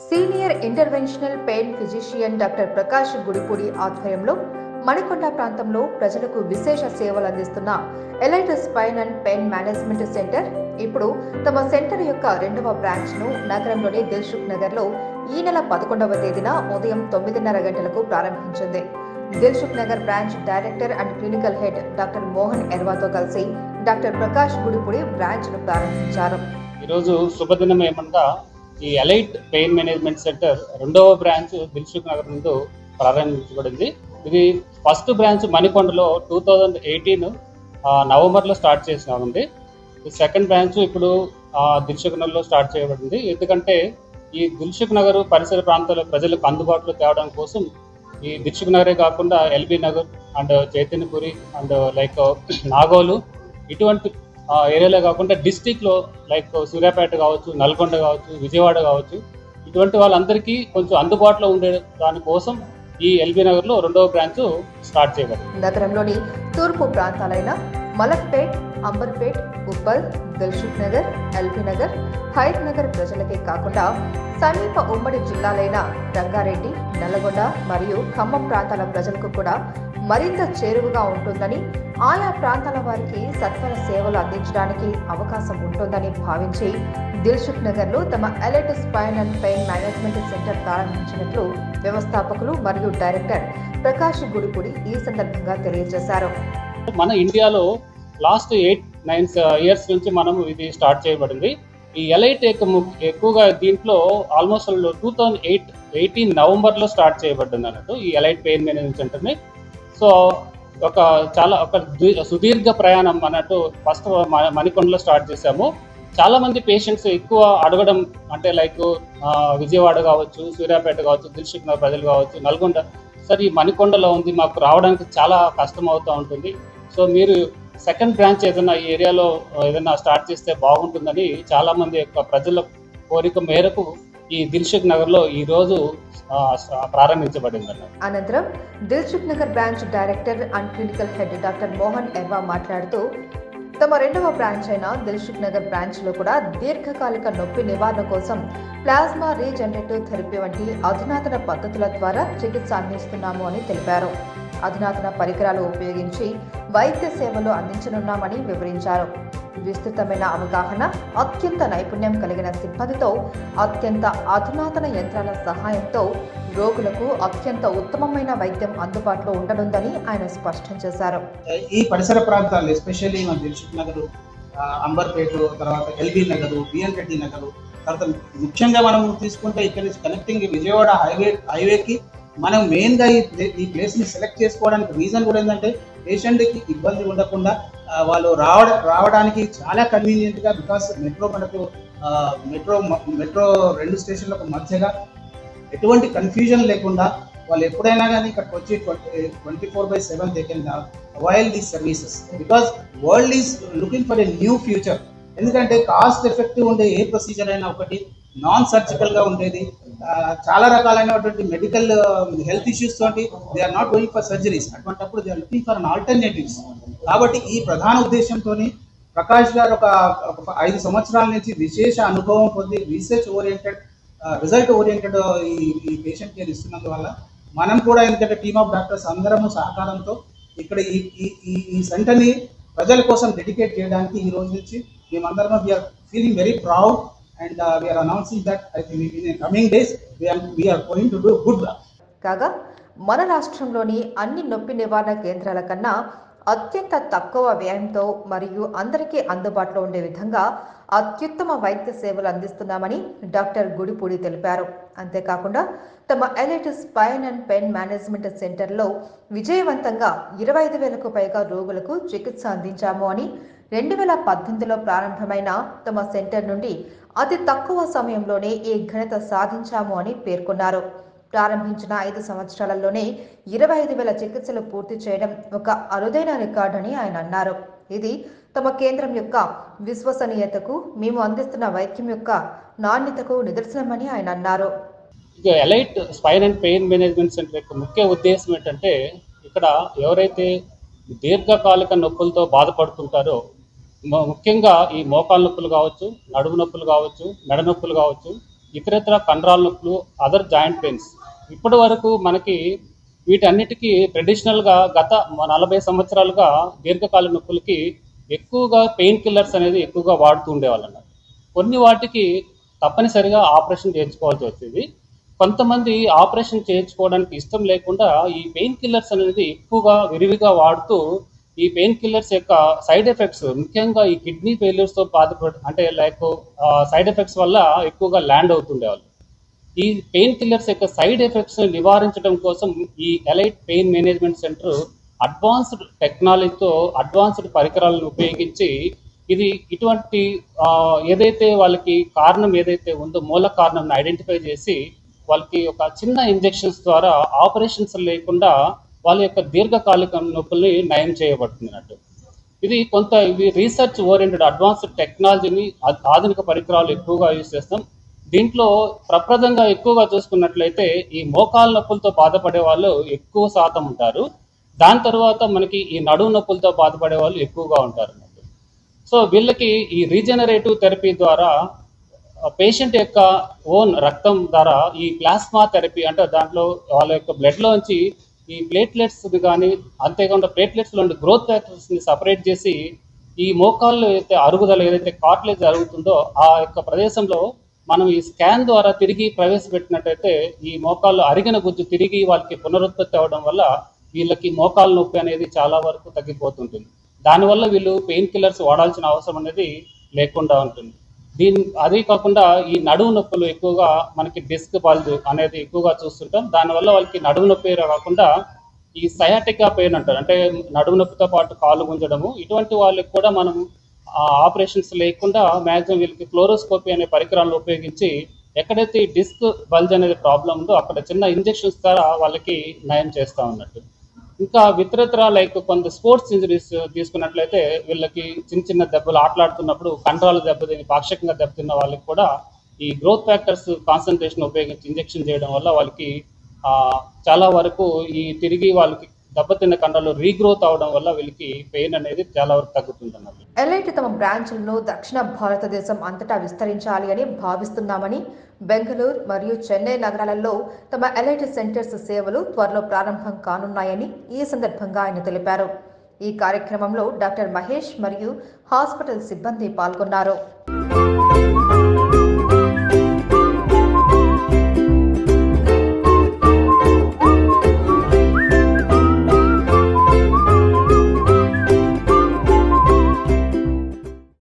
senior interventional pain physician doctor Prakash Gudipudi ఆధ్వర్యంలో మణికొండ ప్రాంతంలో ప్రజలకు విశేష సేవలు అందిస్తున్న elite spine and pain management centre ఇప్పుడు తమ సెంటర్ యొక్క రెండవ బ్రాంచ్ ను నగరంలోని దిల్సుఖ్ నగర్ లో ఈ నెల పదకొండవ తేదీన ఉదయం తొమ్మిదిన్నర గంటలకు ప్రారంభించింది Dilsukh Nagar branch director and clinical head doctor Mohan ఎర్వాతో కలిసి డాక్టర్ ప్రకాష్ గుడిపూడి బ్రాంచ్ ను ప్రారంభించారు ఈరోజు శుభదినం ఏమనగా ఈ ఎలైట్ పెయిన్ మేనేజ్మెంట్ సెంటర్ రెండవ బ్రాంచ్ దిల్సుఖ్ నగర్ నుండి ప్రారంభించబడింది ఇది ఫస్ట్ బ్రాంచ్ మణికొండలో టూ థౌజండ్ ఎయిటీన్ నవంబర్లో స్టార్ట్ చేసినామండి ఈ సెకండ్ బ్రాంచ్ ఇప్పుడు ఆ, దిల్సుఖ్ నగర్లో స్టార్ట్ చేయబడింది ఎందుకంటే ఈ దిల్సుఖ్ నగర్ పరిసర ప్రాంతాల ప్రజలకు అందుబాటులో తేవడం కోసం ఈ దిల్సుఖ్ నగరే కాకుండా LB Nagar and Chaitanyapuri and like Nagole ఇటువంటి ఆ, ఏరియాలో కాకుండా డిస్టిక్లో లైక్ సూర్యాపేట కావచ్చు నల్గొండ కావచ్చు విజయవాడ కావచ్చు ఇటువంటి వాళ్ళందరికీ కొంచెం అందుబాటులో ఉండే దానికోసం ఈ ఎల్బీ నగర్లో రెండవ బ్రాంచ్ స్టార్ట్ చేయబడింది నగరంలోని తూర్పు ప్రాంతాలైన మలక్పేట్ అంబర్పేట్ ఉప్పల్ దిల్సుఖ్ నగర్ ఎల్బీ నగర్ హైత్ నగర్ ప్రజలకే కాకుండా సమీప ఉమ్మడి జిల్లాలైన రంగారెడ్డి నల్లగొండ మరియు ఖమ్మం ప్రాంతాల ప్రజలకు కూడా మరింత చేరువగా ఉంటుందని ఆయా ప్రాంతాల వారికి సత్వర సేవలు అందించడానికి అవకాశం ఉంటుందని భావించి దిల్సుఖ్ నగర్లో తమ elite spine and pain management centre ప్రారంభించినట్లు వ్యవస్థాపకులు మరియు డైరెక్టర్ ప్రకాష్ గుడిపూడి ఈ సందర్భంగా తెలియజేశారు మన ఇండియాలో లాస్ట్ ఎయిట్ నైన్ ఇయర్స్ నుంచి మనం ఇది స్టార్ట్ చేయబడింది ఈ ఎలైట్ ఎక్కువగా దీంట్లో almost two thousand eight eighteen నవంబర్లో స్టార్ట్ చేయబడింది అన్నట్టు ఈ ఎలైట్ పెయిన్ మేనేజ్మెంట్ సెంటర్ని సో ఒక చాలా ఒక ది- సుదీర్ఘ ప్రయాణం అన్నట్టు ఫస్ట్ మణికొండలో స్టార్ట్ చేసాము చాలా మంది పేషెంట్స్ ఎక్కువ అడగడం అంటే లైక్ విజయవాడ కావచ్చు సూర్యాపేట కావచ్చు దిల్సుఖ్ నగర్ ప్రజలు కావచ్చు నల్గొండ సార్ ఈ మణికొండలో ఉంది మాకు రావడానికి చాలా కష్టం అవుతూ ఉంటుంది సో మీరు సెకండ్ బ్రాంచ్ ఏదైనా ఈ ఏరియాలో ఏదైనా స్టార్ట్ చేస్తే బాగుంటుందని చాలా మంది యొక్క ప్రజల కోరిక మేరకు ఈ దిల్సుఖ్ నగర్లో ఈ రోజు ఆ, స- ప్రారంభించబడింది అన్నమాట అనంతరం Dilsukh Nagar branch director and clinical head doctor Mohan Erva మాట్లాడుతూ తమ రెండవ బ్రాంచ్ అయిన దిల్సుఖ్ నగర్ బ్రాంచ్ లో కూడా దీర్ఘకాలిక నొప్పి నివారణ కోసం ప్లాస్మా రీజనరేటివ్ థెరపీ వంటి అధునాతన పద్ధతుల ద్వారా చికిత్స అందిస్తున్నాము అని తెలిపారు అధునాతన పరికరాలు ఉపయోగించి వైద్య సేవలు అందించనున్నామని వివరించారు విస్తృతమైన అవగాహన అత్యంత నైపుణ్యం కలిగిన సిబ్బందితో అత్యంత అధునాతన యంత్రాల సహాయంతో రోగులకు అత్యంత ఉత్తమమైన వైద్యం అందుబాటులో ఉండనుందని ఆయన స్పష్టం చేశారు ఈ పరిసర ప్రాంతాలు ఎస్పెషల్లీ మన దిల్సుఖ్ నగర్ అంబర్పేట తర్వాత ఎల్బీ నగర్ బిఎన్ రెడ్డి నగర్ తర్వాత ముఖ్యంగా మనం తీసుకుంటే ఇక్కడ నుంచి కనెక్టింగ్ విజయవాడ హైవే హైవేకి మనం మెయిన్గా ఈ ప్లే- ఈ ప్లేస్ని సెలెక్ట్ చేసుకోవడానికి రీజన్ కూడా ఏంటంటే పేషెంట్కి ఇబ్బంది ఉండకుండా ఆ, వాళ్ళు రావడ రావడానికి చాలా కన్వీనియంట్గా బికాస్ మెట్రో మనకు మెట్రో మెట్రో రెండు స్టేషన్లకు మధ్యగా ఎటువంటి కన్ఫ్యూజన్ లేకుండా వాళ్ళు ఎప్పుడైనా కానీ ఇక్కడికి వచ్చి twenty four by seven they can avail these services because world is looking for a new future ఎందుకంటే కాస్ట్ ఎఫెక్టివ్ ఉండే ఏ ప్రొసీజర్ అయినా ఒకటి నాన్ సర్జికల్ గా ఉండేది ఆ, చాలా రకాలైనటువంటి మెడికల్ హెల్త్ ఇష్యూస్ తోటి they are not going for surgeries అటువంటిప్పుడు they are looking for an alternatives కాబట్టి ఈ ప్రధాన ఉద్దేశంతో ప్రకాష్ గారు ఒక ఒక ఐదు సంవత్సరాల నుంచి విశేష అనుభవం పొంది రీసెర్చ్ ఓరియంటెడ్ రిజల్ట్ ఓరియంటెడ్ ఈ ఈ పేషెంట్ కేర్ ఇస్తున్నందువల్ల మనం కూడా ఎందుకంటే టీమ్ ఆఫ్ డాక్టర్స్ అందరము సహకారంతో ఇక్కడ ఈ ఈ- ఈ ఈ సెంటర్ని ప్రజల కోసం డెడికేట్ చేయడానికి ఈ రోజు నుంచి మేమందరం we're feeling very proud and we're announcing that I think in coming days we're we're going to do good కాగా మన రాష్ట్రంలోని అన్ని నొప్పి నివారణ కేంద్రాల కన్నా అత్యంత తక్కువ వ్యయంతో మరియు అందరికీ అందుబాటులో ఉండే విధంగా అత్యుత్తమ వైద్య సేవలు అందిస్తున్నామని డాక్టర్ గుడిపూడి తెలిపారు అంతేకాకుండా తమ elite spine and pain management సెంటర్లో విజయవంతంగా ఇరవై ఐదు వేలకు పైగా రోగులకు చికిత్స అందించాము అని రెండు వేల పద్దెనిమిదిలో ప్రారంభమైన తమ సెంటర్ నుండి అతి తక్కువ సమయంలోనే ఈ ఘనత సాధించాము అని పేర్కొన్నారు ప్రారంభించిన ఐదు సంవత్సరాలలోనే ఇరవై ఐదు వేల చికిత్సలు పూర్తి చేయడం ఒక అరుదైన రికార్డని ఆయన అన్నారు ఇది తమ కేంద్రం యొక్క విశ్వసనీయతకు మేము అందిస్తున్న వైద్యం యొక్క నాణ్యతకు నిదర్శనమని ఆయన అన్నారు ఇక elite spine and pain management centre యొక్క ముఖ్య ఉద్దేశం ఏంటంటే ఇక్కడ ఎవరైతే దీర్ఘకాలిక నొప్పులతో బాధపడుతుంటారో ము- ముఖ్యంగా ఈ మోకాలు నొప్పులు కావచ్చు నడుము నొప్పులు కావచ్చు మెడ నొప్పులు కావచ్చు ఇతరత్ర కండరాల నొప్పులు అదర్ జాయింట్ పెయిన్స్ ఇప్పటి వరకు మనకి వీటన్నిటికీ ట్రెడిషనల్గా గత నలభై సంవత్సరాలుగా దీర్ఘకాల నొప్పులకి ఎక్కువగా పెయిన్ కిల్లర్స్ అనేది ఎక్కువగా వాడుతూ ఉండేవాళ్ళు అన్నమాట కొన్ని వాటికి తప్పనిసరిగా ఆపరేషన్ చేయించుకోవాల్సి వచ్చేది కొంతమంది ఆపరేషన్ చేయించుకోవడానికి ఇష్టం లేకుండా ఈ పెయిన్ కిల్లర్స్ అనేది ఎక్కువగా విరివిగా వాడుతూ ఈ పెయిన్ కిల్లర్స్ యొక్క సైడ్ ఎఫెక్ట్స్ ముఖ్యంగా ఈ కిడ్నీ ఫెయిల్యూర్స్తో బాధపడ అంటే లైక్ సైడ్ ఎఫెక్ట్స్ వల్ల ఎక్కువగా ల్యాండ్ అవుతుండేవాళ్ళు ఈ పెయిన్ కిల్లర్స్ యొక్క సైడ్ ఎఫెక్ట్స్ నివారించడం కోసం ఈ elite pain management centre advanced టెక్నాలజీతో అడ్వాన్స్డ్ పరికరాలను ఉపయోగించి ఇది ఇటువంటి ఆ, ఏదైతే వాళ్ళకి కారణం ఏదైతే ఉందో మూల కారణం ఐడెంటిఫై చేసి వాళ్ళకి ఒక చిన్న ఇంజెక్షన్స్ ద్వారా ఆపరేషన్స్ లేకుండా వాళ్ళ యొక్క దీర్ఘకాలిక నొప్పుల్ని నయం చేయబడుతున్నట్టు ఇది కొంత ఇది రీసెర్చ్ ఓరియంటెడ్ అడ్వాన్స్డ్ టెక్నాలజీని ఆ- ఆధునిక పరికరాలు ఎక్కువగా యూజ్ చేస్తాం దీంట్లో ప్రప్రదంగా ఎక్కువగా చూసుకున్నట్లయితే ఈ మోకాలు నొప్పులతో బాధపడే వాళ్ళు ఎక్కువ శాతం ఉంటారు దాని తర్వాత మనకి ఈ నడుము నొప్పులతో బాధపడే వాళ్ళు ఎక్కువగా ఉంటారు అన్నట్టు సో వీళ్ళకి ఈ రీజనరేటివ్ థెరపీ ద్వారా పేషెంట్ యొక్క ఓన్ రక్తం ద్వారా ఈ ప్లాస్మా థెరపీ అంటే దాంట్లో వాళ్ళ యొక్క బ్లడ్లోంచి ఈ ప్లేట్లెట్స్ కానీ అంతేకాకుండా ప్లేట్లెట్స్లో ఉండే గ్రోత్ ఫ్యాక్టర్స్ని సపరేట్ చేసి ఈ మోకాల్లో ఏదైతే అరుగుదల ఏదైతే కార్ట్లేజ్ అరుగుతుందో ఆ యొక్క ప్రదేశంలో మనం ఈ స్కాన్ ద్వారా తిరిగి ప్రవేశపెట్టినట్టయితే ఈ మోకాళ్ళు అరిగిన గుజ్జు తిరిగి వాళ్ళకి పునరుత్పత్తి అవ్వడం వల్ల వీళ్ళకి మోకాలు నొప్పి అనేది చాలా వరకు తగ్గిపోతుంటుంది దానివల్ల వీళ్ళు పెయిన్ కిల్లర్స్ వాడాల్సిన అవసరం అనేది లేకుండా ఉంటుంది దీని అదే కాకుండా ఈ నడుము నొప్పులు ఎక్కువగా మనకి డిస్క్ బల్జ్ అనేది ఎక్కువగా చూస్తుంటాం దానివల్ల వాళ్ళకి నడుము నొప్పి కాకుండా ఈ సయాటికా పెయిన్ అంటారు అంటే నడుము నొప్పితో పాటు కాలు గుంజడము ఇటువంటి వాళ్ళకి కూడా మనం ఆపరేషన్స్ లేకుండా మ్యాక్సిమం వీళ్ళకి ఫ్లోరోస్కోపీ అనే పరికరాలను ఉపయోగించి ఎక్కడైతే ఈ డిస్క్ బల్జ్ అనేది ప్రాబ్లం ఉందో అక్కడ చిన్న ఇంజెక్షన్స్ ద్వారా వాళ్ళకి నయం చేస్తా ఉన్నట్టు ఇంకా ఇతరత్ర లైక్ కొంత స్పోర్ట్స్ ఇంజరీస్ తీసుకున్నట్లయితే వీళ్ళకి చిన్న చిన్న దెబ్బలు ఆటలాడుతున్నప్పుడు కండరాలు దెబ్బతిని పాక్షికంగా దెబ్బతిన్న వాళ్ళకి కూడా ఈ గ్రోత్ ఫ్యాక్టర్స్ కాన్సన్ట్రేషన్ ఉపయోగించి ఇంజెక్షన్ చేయడం వల్ల వాళ్ళకి ఆ, చాలా వరకు ఈ తిరిగి వాళ్ళకి దెబ్బతిన్న కండలు రీగ్రోత్ అవడం వల్ల వీళ్ళకి పెయిన్ అనేది చాలా వరకు తగ్గుతుంది అన్నమాట ఎల్ఐటి తమ బ్రాంచ్లను దక్షిణ భారతదేశం అంతటా విస్తరించాలి అని భావిస్తున్నామని బెంగళూరు మరియు చెన్నై నగరాలలో తమ ఎల్ఐటి సెంటర్స్ సేవలు త్వరలో ప్రారంభం కానున్నాయని ఈ సందర్భంగా ఆయన తెలిపారు ఈ కార్యక్రమంలో డాక్టర్ మహేష్ మరియు హాస్పిటల్ సిబ్బంది పాల్గొన్నారు